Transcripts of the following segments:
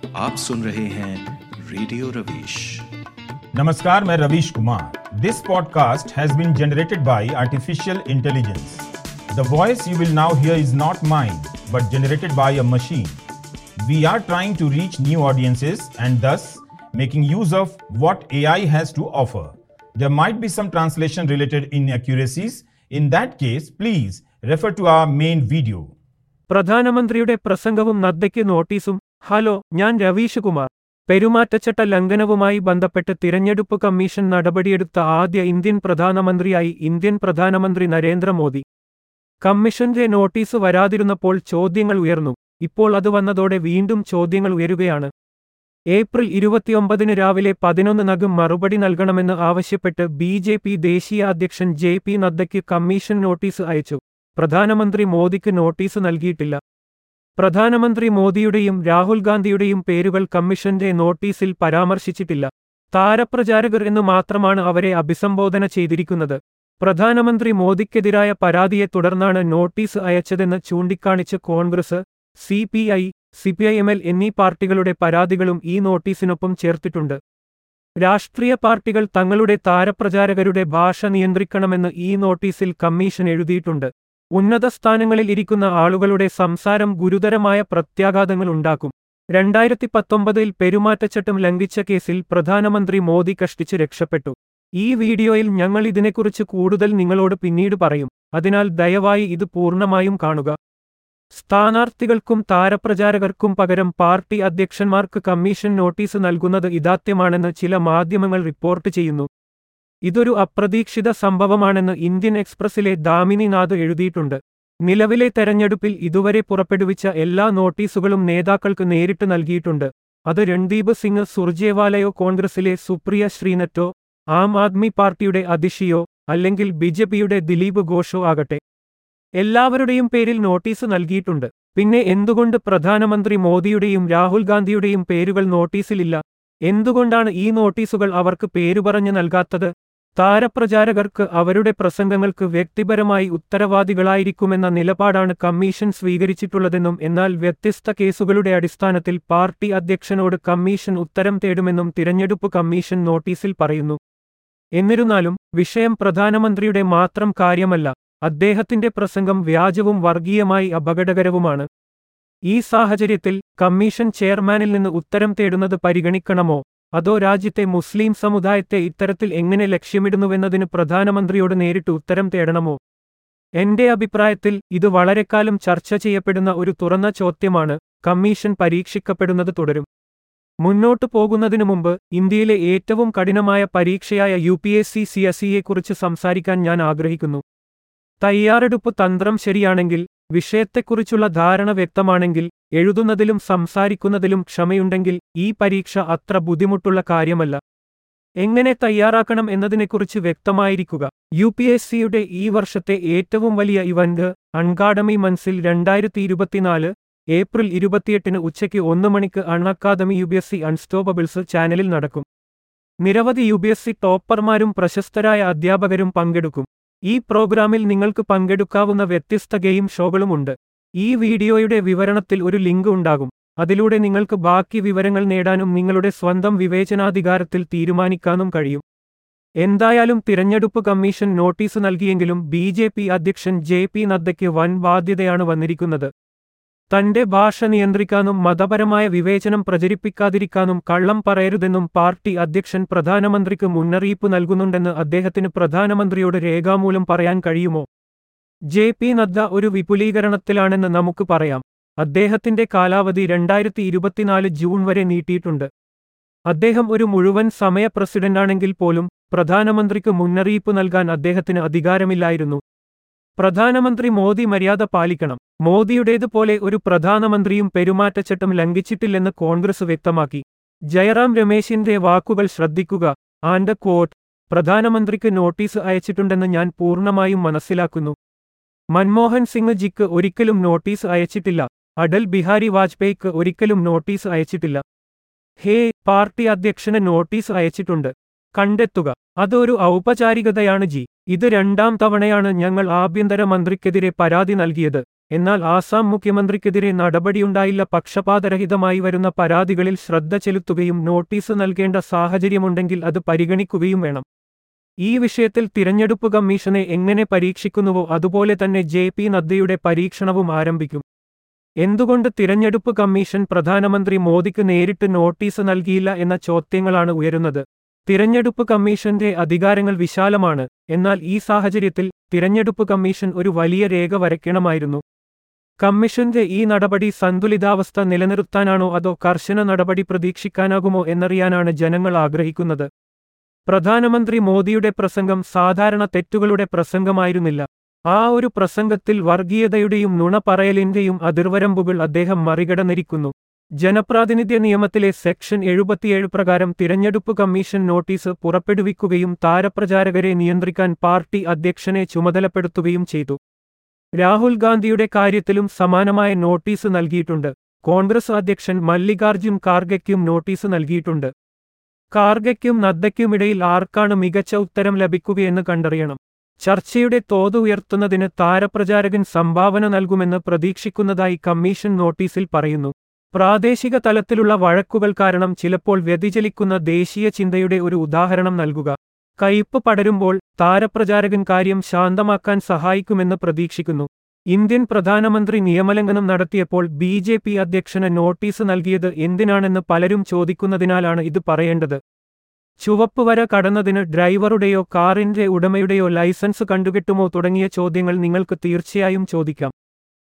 आप सुन रहे हैं रेडियो रवीश नमस्कार मैं Ravish Kumar this podcast has been generated by artificial intelligence the voice you will now hear is not mine but generated by a machine we are trying to reach new audiences and thus making use of what AI has to offer. There might be some translation related inaccuracies. In that case, please refer to our main video. പ്രധാനമന്ത്രിയുടെ പ്രസംഗവും നദ്ദയ്ക്ക് നോട്ടീസും hello ഞാൻ രവീഷ് കുമാർ പെരുമാറ്റച്ചട്ട ലംഘനവുമായി ബന്ധപ്പെട്ട് തിരഞ്ഞെടുപ്പ് commission നടപടിയെടുത്ത ആദ്യ Indian പ്രധാനമന്ത്രിയായി Indian പ്രധാനമന്ത്രി നരേന്ദ്രമോദി കമ്മീഷന്റെ നോട്ടീസ് വരാതിരുന്നപ്പോൾ ചോദ്യങ്ങൾ ഉയർന്നു ഇപ്പോൾ അത് വന്നതോടെ വീണ്ടും ചോദ്യങ്ങൾ ഉയരുകയാണ് ഏപ്രിൽ ഇരുപത്തിയൊമ്പതിന് രാവിലെ പതിനൊന്നിനകം മറുപടി നൽകണമെന്ന് ആവശ്യപ്പെട്ട് ബി ജെ പി ദേശീയ അധ്യക്ഷൻ ജെ പി നദ്ദയ്ക്ക് കമ്മീഷൻ നോട്ടീസ് അയച്ചു പ്രധാനമന്ത്രി മോദിക്ക് നോട്ടീസ് നൽകിയിട്ടില്ല പ്രധാനമന്ത്രി മോദിയുടെയും രാഹുൽ ഗാന്ധിയുടെയും പേരുകൾ കമ്മീഷന്റെ നോട്ടീസിൽ പരാമർശിച്ചിട്ടില്ല താരപ്രചാരകർ എന്നു മാത്രമാണ് അവരെ അഭിസംബോധന ചെയ്തിരിക്കുന്നത് പ്രധാനമന്ത്രി മോദിക്കെതിരായ പരാതിയെ തുടർന്നാണ് നോട്ടീസ് അയച്ചതെന്ന് ചൂണ്ടിക്കാണിച്ച് Congress C P I CPIML എന്നീ പാർട്ടികളുടെ പരാതികളും ഈ നോട്ടീസിനൊപ്പം ചേർത്തിട്ടുണ്ട് രാഷ്ട്രീയ പാർട്ടികൾ തങ്ങളുടെ താരപ്രചാരകരുടെ ഭാഷ നിയന്ത്രിക്കണമെന്ന് ഈ നോട്ടീസിൽ കമ്മീഷൻ എഴുതിയിട്ടുണ്ട് ഉന്നത സ്ഥാനങ്ങളിൽ ഇരിക്കുന്ന ആളുകളുടെ സംസാരം ഗുരുതരമായ പ്രത്യാഘാതങ്ങൾ ഉണ്ടാക്കും രണ്ടായിരത്തി പത്തൊമ്പതിൽ പെരുമാറ്റച്ചട്ടം ലംഘിച്ച കേസിൽ പ്രധാനമന്ത്രി മോദി കഷ്ടിച്ച് രക്ഷപ്പെട്ടു ഈ വീഡിയോയിൽ ഞങ്ങൾ ഇതിനെക്കുറിച്ച് കൂടുതൽ നിങ്ങളോട് പിന്നീട് പറയും അതിനാൽ ദയവായി ഇത് പൂർണ്ണമായും കാണുക സ്ഥാനാർത്ഥികൾക്കും താരപ്രചാരകർക്കും പകരം പാർട്ടി അധ്യക്ഷന്മാർക്ക് കമ്മീഷൻ നോട്ടീസ് നൽകുന്നത് ഇതാത്യമാണെന്ന് ചില മാധ്യമങ്ങൾ റിപ്പോർട്ട് ചെയ്യുന്നു ഇതൊരു അപ്രതീക്ഷിത സംഭവമാണെന്ന് ഇന്ത്യൻ എക്സ്പ്രസിലെ ദാമിനി നാഥ് എഴുതിയിട്ടുണ്ട് നിലവിലെ തെരഞ്ഞെടുപ്പിൽ ഇതുവരെ പുറപ്പെടുവിച്ച എല്ലാ നോട്ടീസുകളും നേതാക്കൾക്ക് നേരിട്ട് നൽകിയിട്ടുണ്ട് അത് രൺദീപ് സിംഗ് സുർജേവാലയോ കോൺഗ്രസിലെ സുപ്രിയ ശ്രീനറ്റോ ആം ആദ്മി പാർട്ടിയുടെ അതിഷിയോ അല്ലെങ്കിൽ ബിജെപിയുടെ ദിലീപ് ഘോഷോ ആകട്ടെ എല്ലാവരുടെയും പേരിൽ നോട്ടീസ് നൽകിയിട്ടുണ്ട് പിന്നെ എന്തുകൊണ്ട് പ്രധാനമന്ത്രി മോദിയുടെയും രാഹുൽ ഗാന്ധിയുടെയും പേരുകൾ നോട്ടീസിലില്ല എന്തുകൊണ്ടാണ് ഈ നോട്ടീസുകൾ അവർക്ക് പേരുപറഞ്ഞ് നൽകാത്തത് താരപ്രചാരകർക്ക് അവരുടെ പ്രസംഗങ്ങൾക്ക് വ്യക്തിപരമായി ഉത്തരവാദികളായിരിക്കുമെന്ന നിലപാടാണ് കമ്മീഷൻ സ്വീകരിച്ചിട്ടുള്ളതെന്നും എന്നാൽ വ്യത്യസ്ത കേസുകളുടെ അടിസ്ഥാനത്തിൽ പാർട്ടി അധ്യക്ഷനോട് കമ്മീഷൻ ഉത്തരം തേടുമെന്നും തിരഞ്ഞെടുപ്പ് കമ്മീഷൻ നോട്ടീസിൽ പറയുന്നു എന്നിരുന്നാലും വിഷയം പ്രധാനമന്ത്രിയുടെ മാത്രം കാര്യമല്ല അദ്ദേഹത്തിന്റെ പ്രസംഗം വ്യാജവും വർഗീയമായി അപകടകരവുമാണ് ഈ സാഹചര്യത്തിൽ കമ്മീഷൻ ചെയർമാനിൽ നിന്ന് ഉത്തരം തേടുന്നത് പരിഗണിക്കണമോ അതോ രാജ്യത്തെ മുസ്ലിം സമുദായത്തെ ഇത്തരത്തിൽ എങ്ങനെ ലക്ഷ്യമിടുന്നുവെന്നതിന് പ്രധാനമന്ത്രിയോട് നേരിട്ട് ഉത്തരം തേടണമോ എന്റെ അഭിപ്രായത്തിൽ ഇത് വളരെക്കാലം ചർച്ച ചെയ്യപ്പെടുന്ന ഒരു തുറന്ന ചോദ്യമാണ് കമ്മീഷൻ പരീക്ഷിക്കപ്പെടുന്നത് തുടരും മുന്നോട്ടു പോകുന്നതിനു മുമ്പ് ഇന്ത്യയിലെ ഏറ്റവും കഠിനമായ പരീക്ഷയായ U P S C C S സിയെക്കുറിച്ച് സംസാരിക്കാൻ ഞാൻ ആഗ്രഹിക്കുന്നു തയ്യാറെടുപ്പ് തന്ത്രം ശരിയാണെങ്കിൽ വിഷയത്തെക്കുറിച്ചുള്ള ധാരണ വ്യക്തമാണെങ്കിൽ എഴുതുന്നതിലും സംസാരിക്കുന്നതിലും ക്ഷമയുണ്ടെങ്കിൽ ഈ പരീക്ഷ അത്ര ബുദ്ധിമുട്ടുള്ള കാര്യമല്ല എങ്ങനെ തയ്യാറാക്കണം എന്നതിനെക്കുറിച്ച് വ്യക്തമായിരിക്കുക യു പി എസ് സിയുടെ ഈ വർഷത്തെ ഏറ്റവും വലിയ ഇവന്റ് അൺകാഡമി മൻസിൽ രണ്ടായിരത്തി ഇരുപത്തിനാല് ഏപ്രിൽ ഇരുപത്തിയെട്ടിന് ഉച്ചയ്ക്ക് ഒന്ന് മണിക്ക് Unacademy U P S C unstoppables ചാനലിൽ നടക്കും നിരവധി യു ബി എസ് സി ടോപ്പർമാരും പ്രശസ്തരായ അധ്യാപകരും പങ്കെടുക്കും ഈ പ്രോഗ്രാമിൽ നിങ്ങൾക്ക് പങ്കെടുക്കാവുന്ന വ്യത്യസ്ത ഗെയിം ഷോകളുമുണ്ട് ഈ വീഡിയോയുടെ വിവരണത്തിൽ ഒരു ലിങ്ക് ഉണ്ടാകും അതിലൂടെ നിങ്ങൾക്ക് ബാക്കി വിവരങ്ങൾ നേടാനും നിങ്ങളുടെ സ്വന്തം വിവേചനാധികാരത്തിൽ തീരുമാനിക്കാനും കഴിയും എന്തായാലും തിരഞ്ഞെടുപ്പ് കമ്മീഷൻ നോട്ടീസ് നൽകിയെങ്കിലും ബി ജെ പി അധ്യക്ഷൻ ജെ പി നദ്ദയ്ക്ക് വൻ ബാധ്യതയാണ് വന്നിരിക്കുന്നത് തന്റെ ഭാഷ നിയന്ത്രിക്കാനും മതപരമായ വിവേചനം പ്രചരിപ്പിക്കാതിരിക്കാനും കള്ളം പറയരുതെന്നും പാർട്ടി അധ്യക്ഷൻ പ്രധാനമന്ത്രിക്ക് മുന്നറിയിപ്പ് നൽകുന്നുണ്ടെന്ന് അദ്ദേഹത്തിന് പ്രധാനമന്ത്രിയോട് രേഖാമൂലം പറയാൻ കഴിയുമോ ജെ പി നദ്ദ ഒരു വിപുലീകരണത്തിലാണെന്ന് നമുക്ക് പറയാം അദ്ദേഹത്തിന്റെ കാലാവധി രണ്ടായിരത്തി ഇരുപത്തിനാല് ജൂൺ വരെ നീട്ടിയിട്ടുണ്ട് അദ്ദേഹം ഒരു മുഴുവൻ സമയ പ്രസിഡന്റാണെങ്കിൽ പോലും പ്രധാനമന്ത്രിക്ക് മുന്നറിയിപ്പ് നൽകാൻ അദ്ദേഹത്തിന് അധികാരമില്ലായിരുന്നു പ്രധാനമന്ത്രി മോദി മര്യാദ പാലിക്കണം മോദിയുടേതുപോലെ ഒരു പ്രധാനമന്ത്രിയും പെരുമാറ്റച്ചട്ടം ലംഘിച്ചിട്ടില്ലെന്ന് കോൺഗ്രസ് വ്യക്തമാക്കി ജയറാം രമേശിന്റെ വാക്കുകൾ ശ്രദ്ധിക്കുക ആൻഡ് ക്വോട്ട് പ്രധാനമന്ത്രിക്ക് നോട്ടീസ് അയച്ചിട്ടുണ്ടെന്ന് ഞാൻ പൂർണ്ണമായും മനസ്സിലാക്കുന്നു മൻമോഹൻ സിംഗ് ജിക്ക് ഒരിക്കലും നോട്ടീസ് അയച്ചിട്ടില്ല അടൽ ബിഹാരി വാജ്പേയിക്ക് ഒരിക്കലും നോട്ടീസ് അയച്ചിട്ടില്ല ഹേ പാർട്ടി അധ്യക്ഷന് നോട്ടീസ് അയച്ചിട്ടുണ്ട് കണ്ടെത്തുക അതൊരു ഔപചാരികതയാണ് ജി ഇത് രണ്ടാം തവണയാണ് ഞങ്ങൾ ആഭ്യന്തര മന്ത്രിക്കെതിരെ പരാതി നൽകിയത് എന്നാൽ ആസാം മുഖ്യമന്ത്രിക്കെതിരെ നടപടിയുണ്ടായില്ല പക്ഷപാതരഹിതമായി വരുന്ന പരാതികളിൽ ശ്രദ്ധ ചെലുത്തുകയും നോട്ടീസ് നൽകേണ്ട സാഹചര്യമുണ്ടെങ്കിൽ അത് പരിഗണിക്കുകയും വേണം ഈ വിഷയത്തിൽ തിരഞ്ഞെടുപ്പ് കമ്മീഷനെ എങ്ങനെ പരീക്ഷിക്കുന്നുവോ അതുപോലെ തന്നെ ജെ പി നദ്ദയുടെ പരീക്ഷണവും ആരംഭിക്കും എന്തുകൊണ്ട് തിരഞ്ഞെടുപ്പ് കമ്മീഷൻ പ്രധാനമന്ത്രി മോദിക്ക് നേരിട്ട് നോട്ടീസ് നൽകിയില്ല എന്ന ചോദ്യങ്ങളാണ് ഉയരുന്നത് തിരഞ്ഞെടുപ്പ് കമ്മീഷന്റെ അധികാരങ്ങൾ വിശാലമാണ് എന്നാൽ ഈ സാഹചര്യത്തിൽ തിരഞ്ഞെടുപ്പ് കമ്മീഷൻ ഒരു വലിയ രേഖ വരയ്ക്കണമായിരുന്നു കമ്മീഷന്റെ ഈ നടപടി സന്തുലിതാവസ്ഥ നിലനിർത്താനാണോ അതോ കർശന നടപടി പ്രതീക്ഷിക്കാനാകുമോ എന്നറിയാനാണ് ജനങ്ങൾ ആഗ്രഹിക്കുന്നത് പ്രധാനമന്ത്രി മോദിയുടെ പ്രസംഗം സാധാരണ തെറ്റുകളുടെ പ്രസംഗമായിരുന്നില്ല ആ ഒരു പ്രസംഗത്തിൽ വർഗീയതയുടെയും നുണ പറയലിന്റെയും അതിർവരമ്പുകൾ അദ്ദേഹം മറികടന്നിരിക്കുന്നു ജനപ്രാതിനിധ്യ നിയമത്തിലെ സെക്ഷൻ എഴുപത്തിയേഴ് പ്രകാരം തിരഞ്ഞെടുപ്പ് കമ്മീഷൻ നോട്ടീസ് പുറപ്പെടുവിക്കുകയും താരപ്രചാരകരെ നിയന്ത്രിക്കാൻ പാർട്ടി അധ്യക്ഷനെ ചുമതലപ്പെടുത്തുകയും ചെയ്തു രാഹുൽ ഗാന്ധിയുടെ കാര്യത്തിലും സമാനമായ നോട്ടീസ് നൽകിയിട്ടുണ്ട് കോൺഗ്രസ് അധ്യക്ഷൻ മല്ലികാർജുൻ ഖാർഗെയ്ക്കും നോട്ടീസ് നൽകിയിട്ടുണ്ട് ഖാർഗെയ്ക്കും നദ്ദയ്ക്കുമിടയിൽ ആർക്കാണ് മികച്ച ഉത്തരം ലഭിക്കുകയെന്ന് കണ്ടറിയണം ചർച്ചയുടെ തോത് ഉയർത്തുന്നതിന് താരപ്രചാരകൻ സംഭാവന നൽകുമെന്ന് പ്രതീക്ഷിക്കുന്നതായി കമ്മീഷൻ നോട്ടീസിൽ പറയുന്നു പ്രാദേശിക തലത്തിലുള്ള വഴക്കുകൾ കാരണം ചിലപ്പോൾ വ്യതിചലിക്കുന്ന ദേശീയ ചിന്തയുടെ ഒരു ഉദാഹരണം നൽകുക കയ്പ് പടരുമ്പോൾ താരപ്രചാരകൻ കാര്യം ശാന്തമാക്കാൻ സഹായിക്കുമെന്ന് പ്രതീക്ഷിക്കുന്നു ഇന്ത്യൻ പ്രധാനമന്ത്രി നിയമലംഘനം നടത്തിയപ്പോൾ ബി ജെ പി അധ്യക്ഷന് നോട്ടീസ് നൽകിയത് എന്തിനാണെന്ന് പലരും ചോദിക്കുന്നതിനാലാണ് ഇത് പറയേണ്ടത് ചുവപ്പ് വര കടന്നതിന് ഡ്രൈവറുടെയോ കാറിന്റെ ഉടമയുടെയോ ലൈസൻസ് കണ്ടുകിട്ടുമോ തുടങ്ങിയ ചോദ്യങ്ങൾ നിങ്ങൾക്ക് തീർച്ചയായും ചോദിക്കാം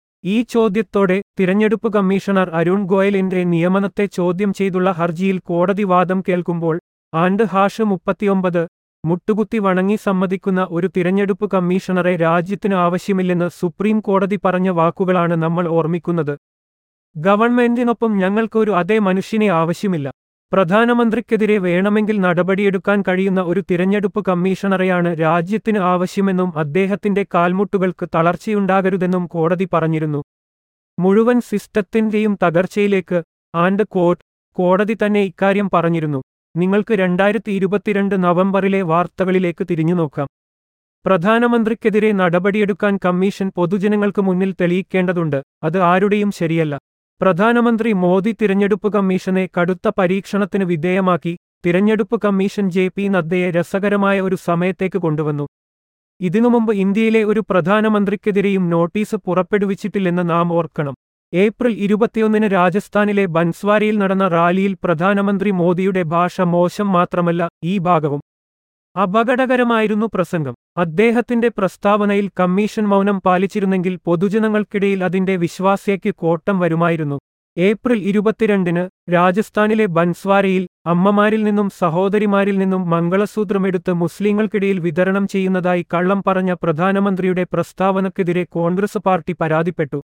ഈ ചോദ്യത്തോടെ തിരഞ്ഞെടുപ്പ് കമ്മീഷണർ അരുൺ ഗോയലിന്റെ നിയമനത്തെ ചോദ്യം ചെയ്തുള്ള ഹർജിയിൽ കോടതി വാദം കേൾക്കുമ്പോൾ ആണ്ട് ഹാഷ് മുപ്പത്തിയൊമ്പത് മുട്ടുകുത്തി വണങ്ങി സമ്മതിക്കുന്ന ഒരു തിരഞ്ഞെടുപ്പ് കമ്മീഷണറെ രാജ്യത്തിന് ആവശ്യമില്ലെന്ന് സുപ്രീം കോടതി പറഞ്ഞ വാക്കുകളാണ് നമ്മൾ ഓർമ്മിക്കുന്നത് ഗവൺമെന്റിനൊപ്പം ഞങ്ങൾക്ക് ഒരു അതേ മനുഷ്യനെ ആവശ്യമില്ല പ്രധാനമന്ത്രിക്കെതിരെ വേണമെങ്കിൽ നടപടിയെടുക്കാൻ കഴിയുന്ന ഒരു തിരഞ്ഞെടുപ്പ് കമ്മീഷണറെയാണ് രാജ്യത്തിന് ആവശ്യമെന്നും അദ്ദേഹത്തിന്റെ കാൽമുട്ടുകൾക്ക് തളർച്ചയുണ്ടാകരുതെന്നും കോടതി പറഞ്ഞിരുന്നു മുഴുവൻ സിസ്റ്റത്തിന്റെയും തകർച്ചയിലേക്ക് ആൻഡ് കോർട്ട് കോടതി തന്നെ ഇക്കാര്യം പറഞ്ഞിരുന്നു നിങ്ങൾക്ക് രണ്ടായിരത്തി ഇരുപത്തിരണ്ട് നവംബറിലെ വാർത്തകളിലേക്ക് തിരിഞ്ഞുനോക്കാം പ്രധാനമന്ത്രിക്കെതിരെ നടപടിയെടുക്കാൻ കമ്മീഷൻ പൊതുജനങ്ങൾക്ക് മുന്നിൽ തെളിയിക്കേണ്ടതുണ്ട് അത് ആരുടെയും ശരിയല്ല പ്രധാനമന്ത്രി മോദി തിരഞ്ഞെടുപ്പ് കമ്മീഷനെ കടുത്ത പരീക്ഷണത്തിന് വിധേയമാക്കി തിരഞ്ഞെടുപ്പ് കമ്മീഷൻ ജെ പി നദ്ദയെ രസകരമായ ഒരു സമയത്തേക്ക് കൊണ്ടുവന്നു ഇതിനു മുമ്പ് ഇന്ത്യയിലെ ഒരു പ്രധാനമന്ത്രിക്കെതിരെയും നോട്ടീസ് പുറപ്പെടുവിച്ചിട്ടില്ലെന്ന് നാം ഓർക്കണം ഏപ്രിൽ ഇരുപത്തിയൊന്നിന് രാജസ്ഥാനിലെ ബൻസ്വാരയിൽ നടന്ന റാലിയിൽ പ്രധാനമന്ത്രി മോദിയുടെ ഭാഷ മോശം മാത്രമല്ല ഈ ഭാഗവും അപകടകരമായിരുന്നു പ്രസംഗം അദ്ദേഹത്തിന്റെ പ്രസ്താവനയിൽ കമ്മീഷൻ മൗനം പാലിച്ചിരുന്നെങ്കിൽ പൊതുജനങ്ങൾക്കിടയിൽ അതിന്റെ വിശ്വാസ്യയ്ക്ക് കോട്ടം വരുമായിരുന്നു ഏപ്രിൽ ഇരുപത്തിരണ്ടിന് രാജസ്ഥാനിലെ ബൻസ്വാരയിൽ അമ്മമാരിൽ നിന്നും സഹോദരിമാരിൽ നിന്നും മംഗളസൂത്രമെടുത്ത് മുസ്ലിങ്ങൾക്കിടയിൽ വിതരണം ചെയ്യുന്നതായി കള്ളം പറഞ്ഞ പ്രധാനമന്ത്രിയുടെ പ്രസ്താവനക്കെതിരെ കോൺഗ്രസ് പാർട്ടി പരാതിപ്പെട്ടു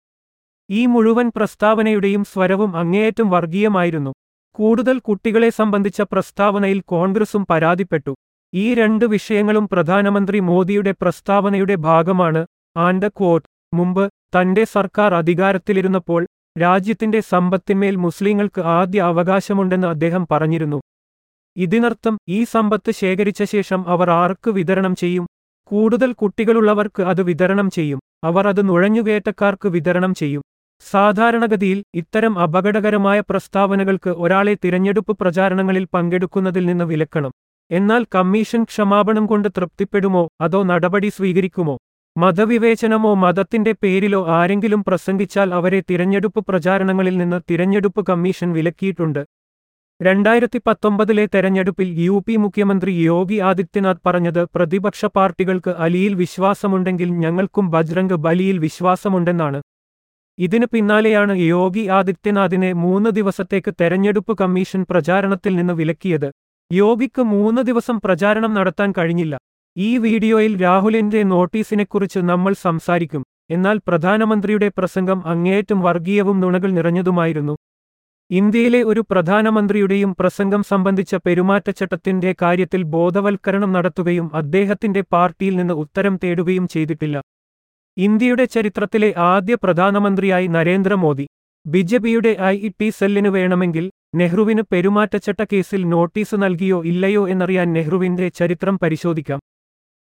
ഈ മുഴുവൻ പ്രസ്താവനയുടെയും സ്വരവും അങ്ങേയറ്റം വർഗീയമായിരുന്നു കൂടുതൽ കുട്ടികളെ സംബന്ധിച്ച പ്രസ്താവനയിൽ കോൺഗ്രസും പരാതിപ്പെട്ടു ഈ രണ്ട് വിഷയങ്ങളും പ്രധാനമന്ത്രി മോദിയുടെ പ്രസ്താവനയുടെ ഭാഗമാണ് ആൻഡ് ക്വോട്ട് മുമ്പ് തന്റെ സർക്കാർ അധികാരത്തിലിരുന്നപ്പോൾ രാജ്യത്തിന്റെ സമ്പത്തിന്മേൽ മുസ്ലിങ്ങൾക്ക് ആദ്യ അവകാശമുണ്ടെന്ന് അദ്ദേഹം പറഞ്ഞിരുന്നു ഇതിനർത്ഥം ഈ സമ്പത്ത് ശേഖരിച്ച ശേഷം അവർ ആർക്ക് വിതരണം ചെയ്യും കൂടുതൽ കുട്ടികളുള്ളവർക്ക് അത് വിതരണം ചെയ്യും അവർ അത് നുഴഞ്ഞുകയറ്റക്കാർക്ക് വിതരണം ചെയ്യും സാധാരണഗതിയിൽ ഇത്തരം അപകടകരമായ പ്രസ്താവനകൾക്ക് ഒരാളെ തിരഞ്ഞെടുപ്പ് പ്രചാരണങ്ങളിൽ പങ്കെടുക്കുന്നതിൽ നിന്ന് വിലക്കണം എന്നാൽ കമ്മീഷൻ ക്ഷമാപണം കൊണ്ട് തൃപ്തിപ്പെടുമോ അതോ നടപടി സ്വീകരിക്കുമോ മതവിവേചനമോ മതത്തിന്റെ പേരിലോ ആരെങ്കിലും പ്രസംഗിച്ചാൽ അവരെ തിരഞ്ഞെടുപ്പ് പ്രചാരണങ്ങളിൽ നിന്ന് തിരഞ്ഞെടുപ്പ് കമ്മീഷൻ വിലക്കിയിട്ടുണ്ട് രണ്ടായിരത്തി പത്തൊമ്പതിലെ തെരഞ്ഞെടുപ്പിൽ യു പി മുഖ്യമന്ത്രി യോഗി ആദിത്യനാഥ് പറഞ്ഞത് പ്രതിപക്ഷ പാർട്ടികൾക്ക് അലിയിൽ വിശ്വാസമുണ്ടെങ്കിൽ ഞങ്ങൾക്കും ബജ്രംഗ് ബലിയിൽ വിശ്വാസമുണ്ടെന്നാണ് ഇതിന് പിന്നാലെയാണ് യോഗി ആദിത്യനാഥിനെ മൂന്ന് ദിവസത്തേക്ക് തെരഞ്ഞെടുപ്പ് കമ്മീഷൻ പ്രചാരണത്തിൽ നിന്ന് വിലക്കിയത് യോഗിക്ക് മൂന്ന് ദിവസം പ്രചാരണം നടത്താൻ കഴിഞ്ഞില്ല ഈ വീഡിയോയിൽ രാഹുലിന്റെ നോട്ടീസിനെക്കുറിച്ച് നമ്മൾ സംസാരിക്കും എന്നാൽ പ്രധാനമന്ത്രിയുടെ പ്രസംഗം അങ്ങേയറ്റം വർഗീയവും നുണകൾ നിറഞ്ഞതുമായിരുന്നു ഇന്ത്യയിലെ ഒരു പ്രധാനമന്ത്രിയുടെയും പ്രസംഗം സംബന്ധിച്ച പെരുമാറ്റച്ചട്ടത്തിന്റെ കാര്യത്തിൽ ബോധവൽക്കരണം നടത്തുകയും അദ്ദേഹത്തിന്റെ പാർട്ടിയിൽ നിന്ന് ഉത്തരം തേടുകയും ചെയ്തിട്ടില്ല ഇന്ത്യയുടെ ചരിത്രത്തിലെ ആദ്യ പ്രധാനമന്ത്രിയായി നരേന്ദ്രമോദി ബിജെപിയുടെ ഐ ഇ ടി സെല്ലിന് വേണമെങ്കിൽ നെഹ്റുവിന് പെരുമാറ്റച്ചട്ട കേസിൽ നോട്ടീസ് നൽകിയോ ഇല്ലയോ എന്നറിയാൻ നെഹ്റുവിന്റെ ചരിത്രം പരിശോധിക്കാം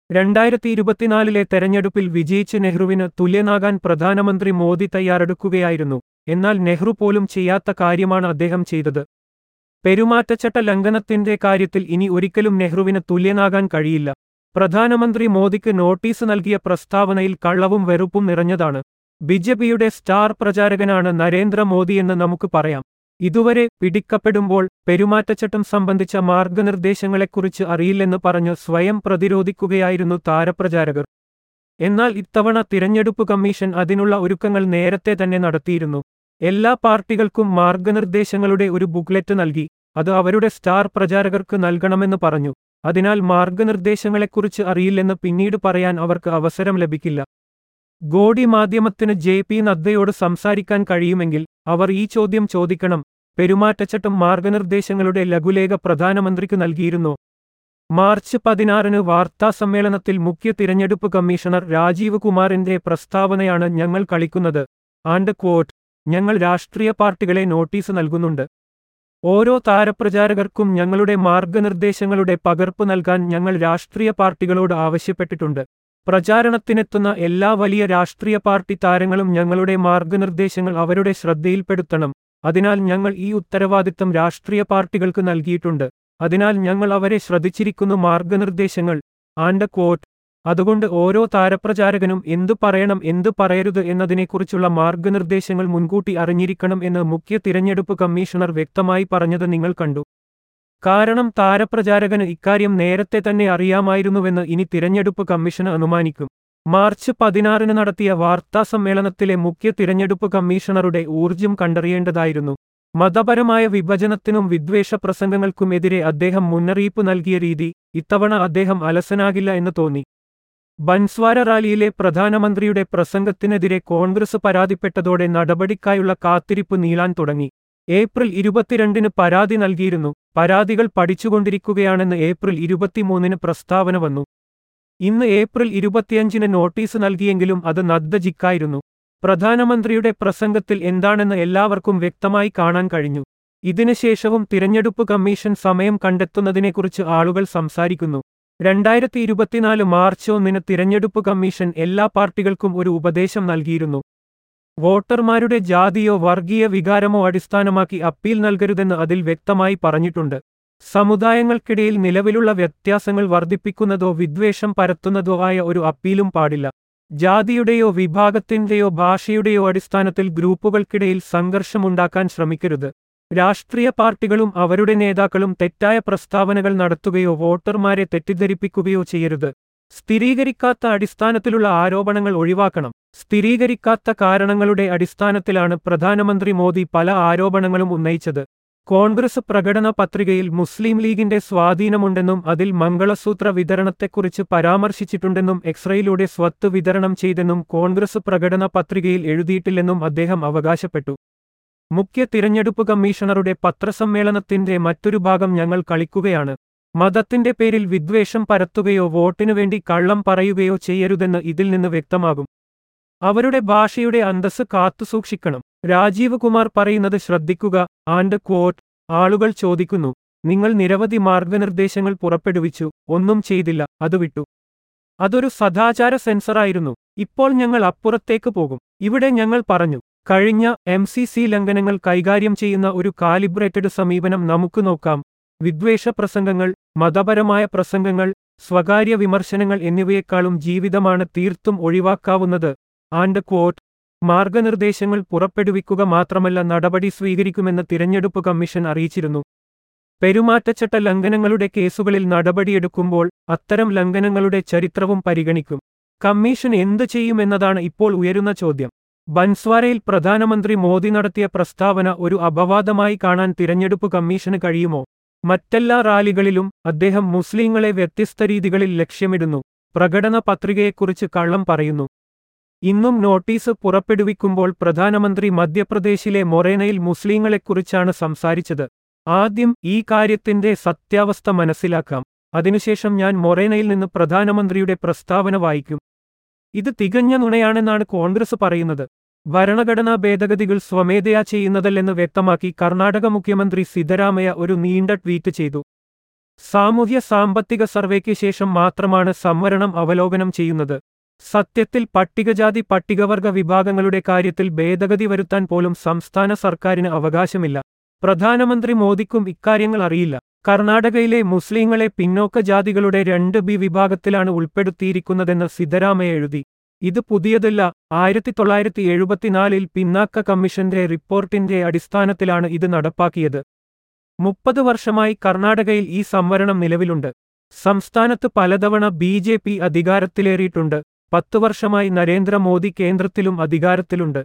രണ്ടായിരത്തി ഇരുപത്തിനാലിലെ തെരഞ്ഞെടുപ്പിൽ വിജയിച്ച് നെഹ്റുവിന് തുല്യനാകാൻ പ്രധാനമന്ത്രി മോദി തയ്യാറെടുക്കുകയായിരുന്നു എന്നാൽ നെഹ്റു പോലും ചെയ്യാത്ത കാര്യമാണ് അദ്ദേഹം ചെയ്തത് പെരുമാറ്റച്ചട്ട ലംഘനത്തിന്റെ കാര്യത്തിൽ ഇനി ഒരിക്കലും നെഹ്റുവിന് തുല്യനാകാൻ കഴിയില്ല പ്രധാനമന്ത്രി മോദിക്ക് നോട്ടീസ് നൽകിയ പ്രസ്താവനയിൽ കള്ളവും വെറുപ്പും നിറഞ്ഞതാണ് ബിജെപിയുടെ സ്റ്റാർ പ്രചാരകനാണ് നരേന്ദ്രമോദിയെന്ന് നമുക്ക് പറയാം ഇതുവരെ പിടിക്കപ്പെടുമ്പോൾ പെരുമാറ്റച്ചട്ടം സംബന്ധിച്ച മാർഗനിർദ്ദേശങ്ങളെക്കുറിച്ച് അറിയില്ലെന്ന് പറഞ്ഞ് സ്വയം പ്രതിരോധിക്കുകയായിരുന്നു താരപ്രചാരകർ എന്നാൽ ഇത്തവണ തിരഞ്ഞെടുപ്പ് കമ്മീഷൻ അതിനുള്ള ഒരുക്കങ്ങൾ നേരത്തെ തന്നെ നടത്തിയിരുന്നു എല്ലാ പാർട്ടികൾക്കും മാർഗനിർദ്ദേശങ്ങളുടെ ഒരു ബുക്ക്ലെറ്റ് നൽകി അത് അവരുടെ സ്റ്റാർ പ്രചാരകർക്ക് നൽകണമെന്ന് പറഞ്ഞു അതിനാൽ മാർഗനിർദ്ദേശങ്ങളെക്കുറിച്ച് അറിയില്ലെന്ന് പിന്നീട് പറയാൻ അവർക്ക് അവസരം ലഭിക്കില്ല ഗോഡി മാധ്യമത്തിന് ജെ പി നദ്ദയോട് സംസാരിക്കാൻ കഴിയുമെങ്കിൽ അവർ ഈ ചോദ്യം ചോദിക്കണം പെരുമാറ്റച്ചട്ടം മാർഗനിർദ്ദേശങ്ങളുടെ ലഘുലേഖ പ്രധാനമന്ത്രിക്ക് നൽകിയിരുന്നോ മാർച്ച് പതിനാറിന് വാർത്താസമ്മേളനത്തിൽ മുഖ്യ തിരഞ്ഞെടുപ്പ് കമ്മീഷണർ രാജീവ് കുമാറിന്റെ പ്രസ്താവനയാണ് ഞങ്ങൾ കളിക്കുന്നത് ആൻഡ് ക്വോട്ട് ഞങ്ങൾ രാഷ്ട്രീയ പാർട്ടികളെ നോട്ടീസ് നൽകുന്നുണ്ട് ഓരോ താരപ്രചാരകർക്കും ഞങ്ങളുടെ മാർഗനിർദ്ദേശങ്ങളുടെ പകർപ്പ് നൽകാൻ ഞങ്ങൾ രാഷ്ട്രീയ പാർട്ടികളോട് ആവശ്യപ്പെട്ടിട്ടുണ്ട് പ്രചാരണത്തിനെത്തുന്ന എല്ലാ വലിയ രാഷ്ട്രീയ പാർട്ടി താരങ്ങളും ഞങ്ങളുടെ മാർഗനിർദ്ദേശങ്ങൾ അവരുടെ ശ്രദ്ധയിൽപ്പെടുത്തണം അതിനാൽ ഞങ്ങൾ ഈ ഉത്തരവാദിത്തം രാഷ്ട്രീയ പാർട്ടികൾക്ക് നൽകിയിട്ടുണ്ട് അതിനാൽ ഞങ്ങൾ അവരെ ശ്രദ്ധിച്ചിരിക്കുന്നു മാർഗനിർദ്ദേശങ്ങൾ ആൻഡ് ക്വോട്ട് അതുകൊണ്ട് ഓരോ താരപ്രചാരകനും എന്തു പറയണം എന്തു പറയരുത് എന്നതിനെക്കുറിച്ചുള്ള മാർഗനിർദ്ദേശങ്ങൾ മുൻകൂട്ടി അറിഞ്ഞിരിക്കണം എന്ന് മുഖ്യ തിരഞ്ഞെടുപ്പ് കമ്മീഷണർ വ്യക്തമായി പറഞ്ഞത് നിങ്ങൾ കണ്ടു കാരണം താരപ്രചാരകന് ഇക്കാര്യം നേരത്തെ തന്നെ അറിയാമായിരുന്നുവെന്ന് ഇനി തിരഞ്ഞെടുപ്പ് കമ്മീഷൻ അനുമാനിക്കും മാർച്ച് പതിനാറിന് നടത്തിയ വാർത്താസമ്മേളനത്തിലെ മുഖ്യ തിരഞ്ഞെടുപ്പ് കമ്മീഷണറുടെ ഊർജ്ജം കണ്ടറിയേണ്ടതായിരുന്നു മതപരമായ വിഭജനത്തിനും വിദ്വേഷ പ്രസംഗങ്ങൾക്കുമെതിരെ അദ്ദേഹം മുന്നറിയിപ്പ് നൽകിയ രീതി ഇത്തവണ അദ്ദേഹം അലസനാകില്ല എന്ന് തോന്നി ബൻസ്വാര റാലിയിലെ പ്രധാനമന്ത്രിയുടെ പ്രസംഗത്തിനെതിരെ കോൺഗ്രസ് പരാതിപ്പെട്ടതോടെ നടപടിക്കായുള്ള കാത്തിരിപ്പ് നീളാൻ തുടങ്ങി ഏപ്രിൽ ഇരുപത്തിരണ്ടിന് പരാതി നൽകിയിരുന്നു പരാതികൾ പഠിച്ചുകൊണ്ടിരിക്കുകയാണെന്ന് ഏപ്രിൽ ഇരുപത്തിമൂന്നിന് പ്രസ്താവന വന്നു ഇന്ന് ഏപ്രിൽ ഇരുപത്തിയഞ്ചിന് നോട്ടീസ് നൽകിയെങ്കിലും അത് നദ്ദജിക്കായിരുന്നു പ്രധാനമന്ത്രിയുടെ പ്രസംഗത്തിൽ എന്താണെന്ന് എല്ലാവർക്കും വ്യക്തമായി കാണാൻ കഴിഞ്ഞു ഇതിനുശേഷവും തിരഞ്ഞെടുപ്പ് കമ്മീഷൻ സമയം കണ്ടെത്തുന്നതിനെക്കുറിച്ച് ആളുകൾ സംസാരിക്കുന്നു രണ്ടായിരത്തി ഇരുപത്തിനാല് മാർച്ച് ഒന്നിന് തിരഞ്ഞെടുപ്പ് കമ്മീഷൻ എല്ലാ പാർട്ടികൾക്കും ഒരു ഉപദേശം നൽകിയിരുന്നു വോട്ടർമാരുടെ ജാതിയോ വർഗീയ വികാരമോ അടിസ്ഥാനമാക്കി അപ്പീൽ നൽകരുതെന്ന് അതിൽ വ്യക്തമായി പറഞ്ഞിട്ടുണ്ട് സമുദായങ്ങൾക്കിടയിൽ നിലവിലുള്ള വ്യത്യാസങ്ങൾ വർദ്ധിപ്പിക്കുന്നതോ വിദ്വേഷം പരത്തുന്നതോ ആയ ഒരു അപ്പീലും പാടില്ല ജാതിയുടെയോ വിഭാഗത്തിന്റെയോ ഭാഷയുടെയോ അടിസ്ഥാനത്തിൽ ഗ്രൂപ്പുകൾക്കിടയിൽ സംഘർഷമുണ്ടാക്കാൻ ശ്രമിക്കരുത് രാഷ്ട്രീയ പാർട്ടികളും അവരുടെ നേതാക്കളും തെറ്റായ പ്രസ്താവനകൾ നടത്തുകയോ വോട്ടർമാരെ തെറ്റിദ്ധരിപ്പിക്കുകയോ ചെയ്യരുത് സ്ഥിരീകരിക്കാത്ത അടിസ്ഥാനത്തിലുള്ള ആരോപണങ്ങൾ ഒഴിവാക്കണം സ്ഥിരീകരിക്കാത്ത കാരണങ്ങളുടെ അടിസ്ഥാനത്തിലാണ് പ്രധാനമന്ത്രി മോദി പല ആരോപണങ്ങളും ഉന്നയിച്ചത് കോൺഗ്രസ് പ്രകടന പത്രികയിൽ മുസ്ലിം ലീഗിന്റെ സ്വാധീനമുണ്ടെന്നും അതിൽ മംഗളസൂത്ര വിതരണത്തെക്കുറിച്ച് പരാമർശിച്ചിട്ടുണ്ടെന്നും എക്സ്റേയിലൂടെ സ്വത്ത് വിതരണം ചെയ്തെന്നും കോൺഗ്രസ് പ്രകടന പത്രികയിൽ എഴുതിയിട്ടില്ലെന്നും അദ്ദേഹം അവകാശപ്പെട്ടു മുഖ്യ തിരഞ്ഞെടുപ്പ് കമ്മീഷണറുടെ പത്രസമ്മേളനത്തിന്റെ മറ്റൊരു ഭാഗം ഞങ്ങൾ കളിക്കുകയാണ് മതത്തിന്റെ പേരിൽ വിദ്വേഷം പരത്തുകയോ വോട്ടിനു വേണ്ടി കള്ളം പറയുകയോ ചെയ്യരുതെന്ന് ഇതിൽ നിന്ന് വ്യക്തമാകും അവരുടെ ഭാഷയുടെ അന്തസ് കാത്തുസൂക്ഷിക്കണം രാജീവ് കുമാർ പറയുന്നത് ശ്രദ്ധിക്കുക ആൻഡ് ക്വോട്ട് ആളുകൾ ചോദിക്കുന്നു നിങ്ങൾ നിരവധി മാർഗനിർദ്ദേശങ്ങൾ പുറപ്പെടുവിച്ചു ഒന്നും ചെയ്തില്ല അത് വിട്ടു അതൊരു സദാചാര സെൻസറായിരുന്നു ഇപ്പോൾ ഞങ്ങൾ അപ്പുറത്തേക്ക് പോകും ഇവിടെ ഞങ്ങൾ പറഞ്ഞു കഴിഞ്ഞ എം സി സി ലംഘനങ്ങൾ കൈകാര്യം ചെയ്യുന്ന ഒരു കാലിബ്രേറ്റഡ് സമീപനം നമുക്ക് നോക്കാം വിദ്വേഷ പ്രസംഗങ്ങൾ മതപരമായ പ്രസംഗങ്ങൾ സ്വകാര്യ വിമർശനങ്ങൾ എന്നിവയെക്കാളും ജീവിതമാണ് തീർത്തും ഒഴിവാക്കാവുന്നത് ആൻഡ് ക്വോട്ട് മാർഗനിർദ്ദേശങ്ങൾ പുറപ്പെടുവിക്കുക മാത്രമല്ല നടപടി സ്വീകരിക്കുമെന്ന് തിരഞ്ഞെടുപ്പ് കമ്മീഷൻ അറിയിച്ചിരുന്നു പെരുമാറ്റച്ചട്ട ലംഘനങ്ങളുടെ കേസുകളിൽ നടപടിയെടുക്കുമ്പോൾ അത്തരം ലംഘനങ്ങളുടെ ചരിത്രവും പരിഗണിക്കും കമ്മീഷൻ എന്തു ചെയ്യുമെന്നതാണ് ഇപ്പോൾ ഉയരുന്ന ചോദ്യം ബൻസ്വാരയിൽ പ്രധാനമന്ത്രി മോദി നടത്തിയ പ്രസ്താവന ഒരു അപവാദമായി കാണാൻ തിരഞ്ഞെടുപ്പ് കമ്മീഷന് കഴിയുമോ മറ്റെല്ലാ റാലികളിലും അദ്ദേഹം മുസ്ലിങ്ങളെ വ്യത്യസ്ത രീതികളിൽ ലക്ഷ്യമിടുന്നു പ്രകടന പത്രികയെക്കുറിച്ച് കള്ളം പറയുന്നു ഇന്നും നോട്ടീസ് പുറപ്പെടുവിക്കുമ്പോൾ പ്രധാനമന്ത്രി മധ്യപ്രദേശിലെ മൊറേനയിൽ മുസ്ലിങ്ങളെക്കുറിച്ചാണ് സംസാരിച്ചത് ആദ്യം ഈ കാര്യത്തിന്റെ സത്യാവസ്ഥ മനസ്സിലാക്കാം അതിനുശേഷം ഞാൻ മൊറേനയിൽ നിന്ന് പ്രധാനമന്ത്രിയുടെ പ്രസ്താവന വായിക്കും ഇത് തികഞ്ഞ നുണയാണെന്നാണ് കോൺഗ്രസ് പറയുന്നത് ഭരണഘടനാ ഭേദഗതികൾ സ്വമേധയാ ചെയ്യുന്നതല്ലെന്ന് വ്യക്തമാക്കി കർണാടക മുഖ്യമന്ത്രി സിദ്ധരാമയ്യ ഒരു നീണ്ട ട്വീറ്റ് ചെയ്തു സാമൂഹ്യ സാമ്പത്തിക സർവേക്ക് ശേഷം മാത്രമാണ് സംവരണം അവലോകനം ചെയ്യുന്നത് സത്യത്തിൽ പട്ടികജാതി പട്ടികവർഗ വിഭാഗങ്ങളുടെ കാര്യത്തിൽ ഭേദഗതി വരുത്താൻ പോലും സംസ്ഥാന സർക്കാരിന് അവകാശമില്ല പ്രധാനമന്ത്രി മോദിക്കും ഇക്കാര്യങ്ങൾ അറിയില്ല കർണാടകയിലെ മുസ്ലിങ്ങളെ പിന്നോക്ക ജാതികളുടെ രണ്ട് ബി വിഭാഗത്തിലാണ് ഉൾപ്പെടുത്തിയിരിക്കുന്നതെന്ന് സിദ്ധരാമയ്യ എഴുതി ഇത് പുതിയതല്ല ആയിരത്തി തൊള്ളായിരത്തി എഴുപത്തിനാലിൽ പിന്നാക്ക കമ്മീഷന്റെ റിപ്പോർട്ടിന്റെ അടിസ്ഥാനത്തിലാണ് ഇത് നടപ്പാക്കിയത് മുപ്പത് വർഷമായി കർണാടകയിൽ ഈ സംവരണം നിലവിലുണ്ട് സംസ്ഥാനത്ത് പലതവണ ബി ജെ പി അധികാരത്തിലേറിയിട്ടുണ്ട് പത്തു വർഷമായി നരേന്ദ്രമോദി കേന്ദ്രത്തിലും അധികാരത്തിലുണ്ട്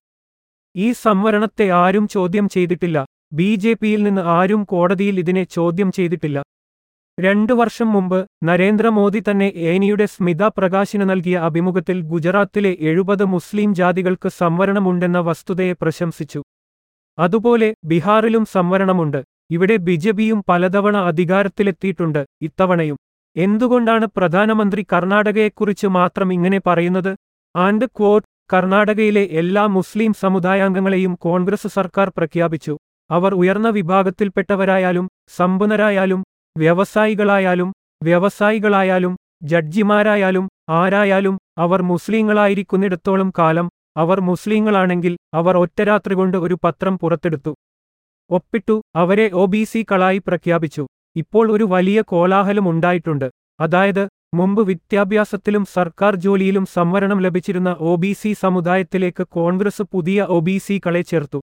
ഈ സംവരണത്തെ ആരും ചോദ്യം ചെയ്തിട്ടില്ല ബി ജെ പിയിൽ നിന്ന് ആരും കോടതിയിൽ ഇതിനെ ചോദ്യം ചെയ്തിട്ടില്ല രണ്ടു വർഷം മുമ്പ് നരേന്ദ്രമോദി തന്നെ ഏനിയുടെ സ്മിത പ്രകാശിന് നൽകിയ അഭിമുഖത്തിൽ ഗുജറാത്തിലെ എഴുപത് മുസ്ലിം ജാതികൾക്ക് സംവരണമുണ്ടെന്ന വസ്തുതയെ പ്രശംസിച്ചു അതുപോലെ ബീഹാറിലും സംവരണമുണ്ട് ഇവിടെ ബിജെപിയും പലതവണ അധികാരത്തിലെത്തിയിട്ടുണ്ട് ഇത്തവണയും എന്തുകൊണ്ടാണ് പ്രധാനമന്ത്രി കർണാടകയെക്കുറിച്ച് മാത്രം ഇങ്ങനെ പറയുന്നത് ആൻഡ് ക്വോട്ട് കർണാടകയിലെ എല്ലാ മുസ്ലിം സമുദായാംഗങ്ങളെയും കോൺഗ്രസ് സർക്കാർ പ്രഖ്യാപിച്ചു അവർ ഉയർന്ന വിഭാഗത്തിൽപ്പെട്ടവരായാലും സമ്പന്നരായാലും വ്യവസായികളായാലും വ്യവസായികളായാലും ജഡ്ജിമാരായാലും ആരായാലും അവർ മുസ്ലിങ്ങളായിരിക്കുന്നിടത്തോളം കാലം അവർ മുസ്ലിങ്ങളാണെങ്കിൽ അവർ ഒറ്റരാത്രി കൊണ്ട് ഒരു പത്രം പുറത്തെടുത്തു ഒപ്പിട്ടു അവരെ ഒ ബി സികളായി പ്രഖ്യാപിച്ചു ഇപ്പോൾ ഒരു വലിയ കോലാഹലം ഉണ്ടായിട്ടുണ്ട് അതായത് മുമ്പ് വിദ്യാഭ്യാസത്തിലും സർക്കാർ ജോലിയിലും സംവരണം ലഭിച്ചിരുന്ന ഒ ബി സി സമുദായത്തിലേക്ക് കോൺഗ്രസ് പുതിയ ഒ ബി സികളെ ചേർത്തു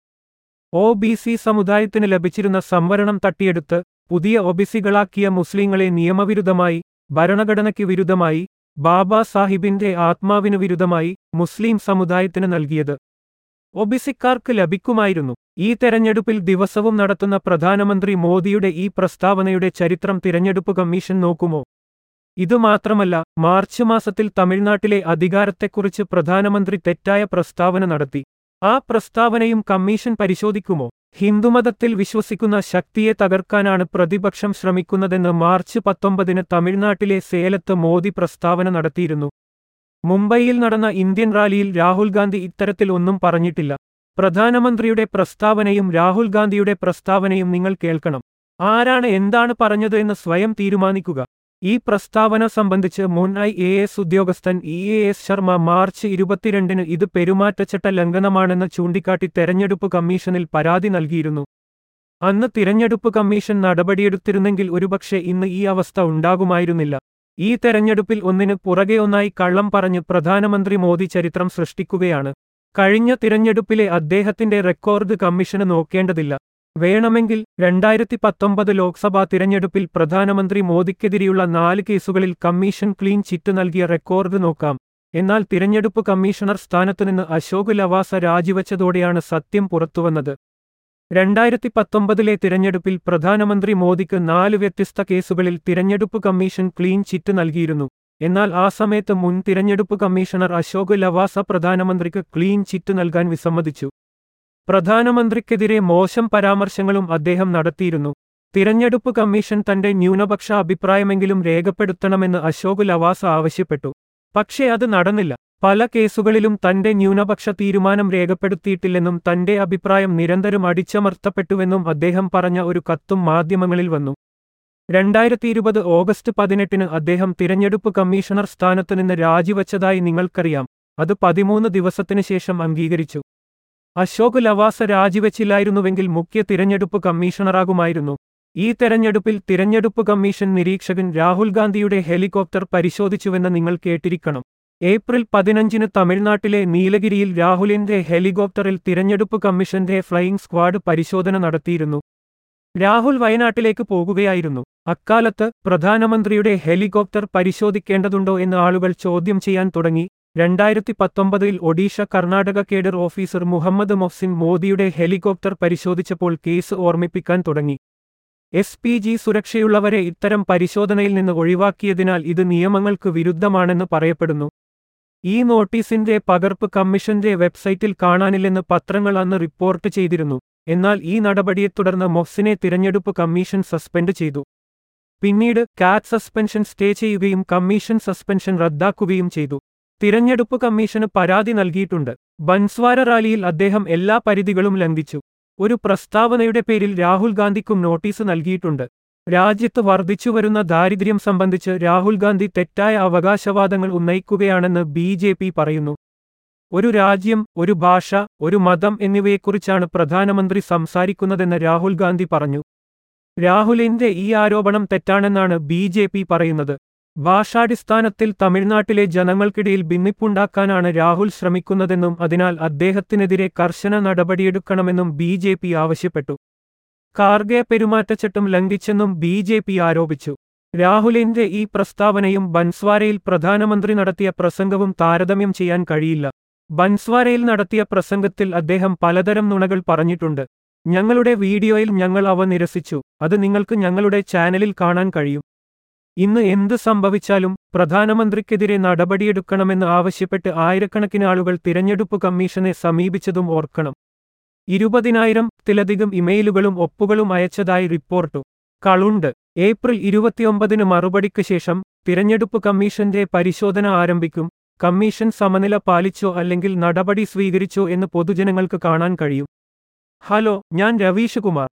ഒ ബി സി സമുദായത്തിന് ലഭിച്ചിരുന്ന സംവരണം തട്ടിയെടുത്ത് പുതിയ ഒബിസികളാക്കിയ മുസ്ലിങ്ങളെ നിയമവിരുദ്ധമായി ഭരണഘടനയ്ക്ക് വിരുദ്ധമായി ബാബാ സാഹിബിന്റെ ആത്മാവിനു വിരുദ്ധമായി മുസ്ലിം സമുദായത്തിന് നൽകിയത് ഒബിസിക്കാർക്ക് ലഭിക്കുമായിരുന്നു ഈ തെരഞ്ഞെടുപ്പിൽ ദിവസവും നടത്തുന്ന പ്രധാനമന്ത്രി മോദിയുടെ ഈ പ്രസ്താവനയുടെ ചരിത്രം തിരഞ്ഞെടുപ്പ് കമ്മീഷൻ നോക്കുമോ ഇതുമാത്രമല്ല മാർച്ച് മാസത്തിൽ തമിഴ്നാട്ടിലെ അധികാരത്തെക്കുറിച്ച് പ്രധാനമന്ത്രി തെറ്റായ പ്രസ്താവന നടത്തി ആ പ്രസ്താവനയും കമ്മീഷൻ പരിശോധിക്കുമോ ഹിന്ദുമതത്തിൽ വിശ്വസിക്കുന്ന ശക്തിയെ തകർക്കാനാണ് പ്രതിപക്ഷം ശ്രമിക്കുന്നതെന്ന് മാർച്ച് പത്തൊമ്പതിന് തമിഴ്നാട്ടിലെ സേലത്ത് മോദി പ്രസ്താവന നടത്തിയിരുന്നു മുംബൈയിൽ നടന്ന ഇന്ത്യൻ റാലിയിൽ രാഹുൽ ഗാന്ധി ഇത്തരത്തിൽ ഒന്നും പറഞ്ഞിട്ടില്ല പ്രധാനമന്ത്രിയുടെ പ്രസ്താവനയും രാഹുൽ ഗാന്ധിയുടെ പ്രസ്താവനയും നിങ്ങൾ കേൾക്കണം ആരാണ് എന്താണ് പറഞ്ഞത് എന്ന് സ്വയം തീരുമാനിക്കുക ഈ പ്രസ്താവന സംബന്ധിച്ച് മുൻ ഐ എ എസ് ഉദ്യോഗസ്ഥൻ E A S Sharma March ഇരുപത്തിരണ്ടിന് ഇത് പെരുമാറ്റച്ചട്ട ലംഘനമാണെന്ന് ചൂണ്ടിക്കാട്ടി തെരഞ്ഞെടുപ്പ് കമ്മീഷനിൽ പരാതി നൽകിയിരുന്നു അന്ന് തിരഞ്ഞെടുപ്പ് കമ്മീഷൻ നടപടിയെടുത്തിരുന്നെങ്കിൽ ഒരുപക്ഷെ ഇന്ന് ഈ അവസ്ഥ ഉണ്ടാകുമായിരുന്നില്ല ഈ തെരഞ്ഞെടുപ്പിൽ ഒന്നിന് പുറകെ ഒന്നായി കള്ളം പറഞ്ഞ് പ്രധാനമന്ത്രി മോദി ചരിത്രം സൃഷ്ടിക്കുകയാണ് കഴിഞ്ഞ തിരഞ്ഞെടുപ്പിലെ അദ്ദേഹത്തിന്റെ റെക്കോർഡ് കമ്മീഷന് നോക്കേണ്ടതില്ല വേണമെങ്കിൽ രണ്ടായിരത്തി പത്തൊമ്പത് ലോക്സഭാ തിരഞ്ഞെടുപ്പിൽ പ്രധാനമന്ത്രി മോദിക്കെതിരെയുള്ള നാല് കേസുകളിൽ കമ്മീഷൻ ക്ലീൻ ചിറ്റ് നൽകിയ റെക്കോർഡ് നോക്കാം എന്നാൽ തിരഞ്ഞെടുപ്പ് കമ്മീഷണർ സ്ഥാനത്തുനിന്ന് അശോക് ലവാസ രാജിവച്ചതോടെയാണ് സത്യം പുറത്തുവന്നത് രണ്ടായിരത്തി പത്തൊമ്പതിലെ തിരഞ്ഞെടുപ്പിൽ പ്രധാനമന്ത്രി മോദിക്ക് നാല് വ്യത്യസ്ത കേസുകളിൽ തിരഞ്ഞെടുപ്പ് കമ്മീഷൻ ക്ലീൻ ചിറ്റ് നൽകിയിരുന്നു എന്നാൽ ആ സമയത്ത് മുൻ തിരഞ്ഞെടുപ്പ് കമ്മീഷണർ അശോക് ലവാസ പ്രധാനമന്ത്രിക്ക് ക്ലീൻ ചിറ്റ് നൽകാൻ വിസമ്മതിച്ചു പ്രധാനമന്ത്രിക്കെതിരെ മോശം പരാമർശങ്ങളും അദ്ദേഹം നടത്തിയിരുന്നു തിരഞ്ഞെടുപ്പ് കമ്മീഷൻ തന്റെ ന്യൂനപക്ഷ അഭിപ്രായമെങ്കിലും രേഖപ്പെടുത്തണമെന്ന് അശോക് ലവാസ ആവശ്യപ്പെട്ടു പക്ഷേ അത് നടന്നില്ല പല കേസുകളിലും തന്റെ ന്യൂനപക്ഷ തീരുമാനം രേഖപ്പെടുത്തിയിട്ടില്ലെന്നും തന്റെ അഭിപ്രായം നിരന്തരം അടിച്ചമർത്തപ്പെട്ടുവെന്നും അദ്ദേഹം പറഞ്ഞ ഒരു കത്തും മാധ്യമങ്ങളിൽ വന്നു രണ്ടായിരത്തി ഇരുപത് ഓഗസ്റ്റ് പതിനെട്ടിന് അദ്ദേഹം തിരഞ്ഞെടുപ്പ് കമ്മീഷണർ സ്ഥാനത്ത് നിന്ന് രാജിവച്ചതായി നിങ്ങൾക്കറിയാം അത് പതിമൂന്ന് ദിവസത്തിനു ശേഷം അംഗീകരിച്ചു അശോക് ലവാസ രാജിവെച്ചില്ലായിരുന്നുവെങ്കിൽ മുഖ്യ തിരഞ്ഞെടുപ്പ് കമ്മീഷണറാകുമായിരുന്നു ഈ തെരഞ്ഞെടുപ്പിൽ തിരഞ്ഞെടുപ്പ് കമ്മീഷൻ നിരീക്ഷകൻ രാഹുൽ ഗാന്ധിയുടെ ഹെലികോപ്റ്റർ പരിശോധിച്ചുവെന്ന് നിങ്ങൾ കേട്ടിരിക്കണം ഏപ്രിൽ പതിനഞ്ചിന് തമിഴ്നാട്ടിലെ നീലഗിരിയിൽ രാഹുലിന്റെ ഹെലികോപ്റ്ററിൽ തിരഞ്ഞെടുപ്പ് കമ്മീഷന്റെ ഫ്ലൈയിംഗ് സ്ക്വാഡ് പരിശോധന നടത്തിയിരുന്നു രാഹുൽ വയനാട്ടിലേക്ക് പോകുകയായിരുന്നു അക്കാലത്ത് പ്രധാനമന്ത്രിയുടെ ഹെലികോപ്റ്റർ പരിശോധിക്കേണ്ടതുണ്ടോ എന്ന് ആളുകൾ ചോദ്യം ചെയ്യാൻ തുടങ്ങി രണ്ടായിരത്തി പത്തൊമ്പതിൽ ഒഡീഷ കർണാടക കേഡർ ഓഫീസർ മുഹമ്മദ് മൊഹ്സിൻ മോദിയുടെ ഹെലികോപ്റ്റർ പരിശോധിച്ചപ്പോൾ കേസ് ഓർമ്മിപ്പിക്കാൻ തുടങ്ങി എസ് പി ജി സുരക്ഷയുള്ളവരെ ഇത്തരം പരിശോധനയിൽ നിന്ന് ഒഴിവാക്കിയതിനാൽ ഇത് നിയമങ്ങൾക്ക് വിരുദ്ധമാണെന്ന് പറയപ്പെടുന്നു ഈ നോട്ടീസിന്റെ പകർപ്പ് കമ്മീഷന്റെ വെബ്സൈറ്റിൽ കാണാനില്ലെന്ന് പത്രങ്ങൾ അന്ന് റിപ്പോർട്ട് ചെയ്തിരുന്നു എന്നാൽ ഈ നടപടിയെ തുടർന്ന് മൊഹ്സിനെ തിരഞ്ഞെടുപ്പ് കമ്മീഷൻ സസ്പെൻഡ് ചെയ്തു പിന്നീട് കാറ്റ് സസ്പെൻഷൻ സ്റ്റേ ചെയ്യുകയും കമ്മീഷൻ സസ്പെൻഷൻ റദ്ദാക്കുകയും ചെയ്തു തിരഞ്ഞെടുപ്പ് കമ്മീഷന് പരാതി നൽകിയിട്ടുണ്ട് ബൻസ്വാര റാലിയിൽ അദ്ദേഹം എല്ലാ പരിധികളും ലംഘിച്ചു ഒരു പ്രസ്താവനയുടെ പേരിൽ രാഹുൽ ഗാന്ധിക്കും നോട്ടീസ് നൽകിയിട്ടുണ്ട് രാജ്യത്ത് വർദ്ധിച്ചുവരുന്ന ദാരിദ്ര്യം സംബന്ധിച്ച് രാഹുൽ ഗാന്ധി തെറ്റായ അവകാശവാദങ്ങൾ ഉന്നയിക്കുകയാണെന്ന് ബി ജെ പി പറയുന്നു ഒരു രാജ്യം ഒരു ഭാഷ ഒരു മതം എന്നിവയെക്കുറിച്ചാണ് പ്രധാനമന്ത്രി സംസാരിക്കുന്നതെന്ന് രാഹുൽ ഗാന്ധി പറഞ്ഞു രാഹുലിന്റെ ഈ ആരോപണം തെറ്റാണെന്നാണ് ബി ജെ പി പറയുന്നത് ഭാഷാടിസ്ഥാനത്തിൽ തമിഴ്നാട്ടിലെ ജനങ്ങൾക്കിടയിൽ ഭിന്നിപ്പുണ്ടാക്കാനാണ് രാഹുൽ ശ്രമിക്കുന്നതെന്നും അതിനാൽ അദ്ദേഹത്തിനെതിരെ കർശന നടപടിയെടുക്കണമെന്നും ബി ജെ പി ആവശ്യപ്പെട്ടു കാർഗെ പെരുമാറ്റച്ചട്ടം ലംഘിച്ചെന്നും ബി ജെ പി ആരോപിച്ചു രാഹുലിന്റെ ഈ പ്രസ്താവനയും ബൻസ്വാരയിൽ പ്രധാനമന്ത്രി നടത്തിയ പ്രസംഗവും താരതമ്യം ചെയ്യാൻ കഴിയില്ല ബൻസ്വാരയിൽ നടത്തിയ പ്രസംഗത്തിൽ അദ്ദേഹം പലതരം നുണകൾ പറഞ്ഞിട്ടുണ്ട് ഞങ്ങളുടെ വീഡിയോയിൽ ഞങ്ങൾ അവ നിരസിച്ചു അത് നിങ്ങൾക്ക് ഞങ്ങളുടെ ചാനലിൽ കാണാൻ കഴിയും ഇന്ന് എന്ത് സംഭവിച്ചാലും പ്രധാനമന്ത്രിക്കെതിരെ നടപടിയെടുക്കണമെന്ന് ആവശ്യപ്പെട്ട് ആയിരക്കണക്കിന് ആളുകൾ തിരഞ്ഞെടുപ്പ് കമ്മീഷനെ സമീപിച്ചതും ഓർക്കണം ഇരുപതിനായിരം ത്തിലധികം ഇമെയിലുകളും ഒപ്പുകളും അയച്ചതായി റിപ്പോർട്ടു കളുണ്ട് ഏപ്രിൽ ഇരുപത്തിയൊമ്പതിന് മറുപടിക്ക് ശേഷം തിരഞ്ഞെടുപ്പ് കമ്മീഷന്റെ പരിശോധന ആരംഭിക്കും കമ്മീഷൻ സമനില പാലിച്ചോ അല്ലെങ്കിൽ നടപടി സ്വീകരിച്ചോ എന്ന് പൊതുജനങ്ങൾക്ക് കാണാൻ കഴിയും ഹലോ ഞാൻ രവീഷ് കുമാർ